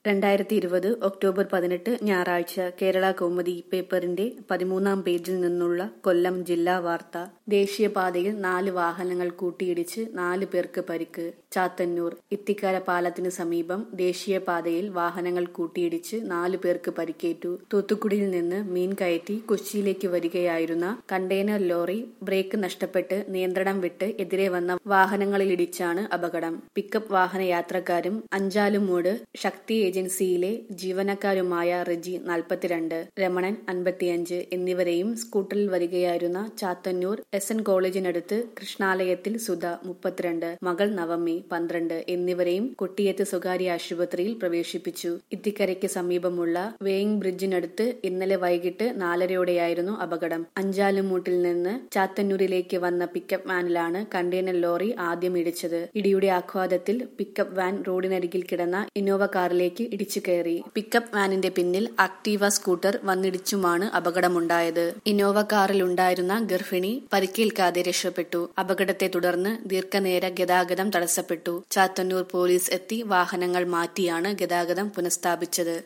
രണ്ടായിരത്തി ഇരുപത് ഒക്ടോബർ പതിനെട്ട് ഞായറാഴ്ച കേരള കൗമുദി പേപ്പറിന്റെ പതിമൂന്നാം പേജിൽ നിന്നുള്ള കൊല്ലം ജില്ലാ വാർത്ത ദേശീയപാതയിൽ നാല് വാഹനങ്ങൾ കൂട്ടിയിടിച്ച് നാല് പേർക്ക് പരിക്ക് ചാത്തന്നൂർ ഇത്തിക്കര പാലത്തിന് സമീപം ദേശീയപാതയിൽ വാഹനങ്ങൾ കൂട്ടിയിടിച്ച് നാല് പേർക്ക് പരിക്കേറ്റു തൂത്തുക്കുടിയിൽ നിന്ന് മീൻ കയറ്റി കൊച്ചിയിലേക്ക് വരികയായിരുന്ന കണ്ടെയ്നർ ലോറി ബ്രേക്ക് നഷ്ടപ്പെട്ട് നിയന്ത്രണം വിട്ട് എതിരെ വന്ന വാഹനങ്ങളിലിടിച്ചാണ് അപകടം പിക്കപ്പ് വാഹന യാത്രക്കാരും അഞ്ചാലുമൂട് ശക്തി ഏജൻസിയിലെ ജീവനക്കാരുമായ റെജി നാൽപ്പത്തിരണ്ട് രമണൻ അൻപത്തിയഞ്ച് എന്നിവരെയും സ്കൂട്ടറിൽ വരികയായിരുന്ന ചാത്തന്നൂർ എസ് എൻ കോളേജിനടുത്ത് കൃഷ്ണാലയത്തിൽ സുധ മുപ്പത്തിരണ്ട് മകൾ നവമി പന്ത്രണ്ട് എന്നിവരെയും കൊട്ടിയത്ത് സ്വകാര്യ ആശുപത്രിയിൽ പ്രവേശിപ്പിച്ചു ഇത്തിക്കരയ്ക്ക് സമീപമുള്ള വേയിങ് ബ്രിഡ്ജിനടുത്ത് ഇന്നലെ വൈകിട്ട് നാലരയോടെയായിരുന്നു അപകടം അഞ്ചാലുമൂട്ടിൽ നിന്ന് ചാത്തന്നൂരിലേക്ക് വന്ന പിക്കപ്പ് വാനിലാണ് കണ്ടെയ്നർ ലോറി ആദ്യം ഇടിച്ചത് ഇടിയുടെ ആഘാതത്തിൽ പിക്കപ്പ് വാൻ റോഡിനരികിൽ കിടന്ന ഇന്നോവ കാറിലേക്ക് ഇടിച്ചു കയറി പിക്കപ്പ് വാനിന്റെ പിന്നിൽ ആക്ടീവ സ്കൂട്ടർ വന്നിടിച്ചുമാണ് അപകടമുണ്ടായത് ഇന്നോവ കാറിൽ ഉണ്ടായിരുന്ന ഗർഭിണി പരിക്കേൽക്കാതെ രക്ഷപ്പെട്ടു അപകടത്തെ തുടർന്ന് ദീർഘനേര ഗതാഗതം തടസ്സപ്പെട്ടു ചാത്തന്നൂർ പോലീസ് എത്തി വാഹനങ്ങൾ മാറ്റിയാണ് ഗതാഗതം പുനഃസ്ഥാപിച്ചത്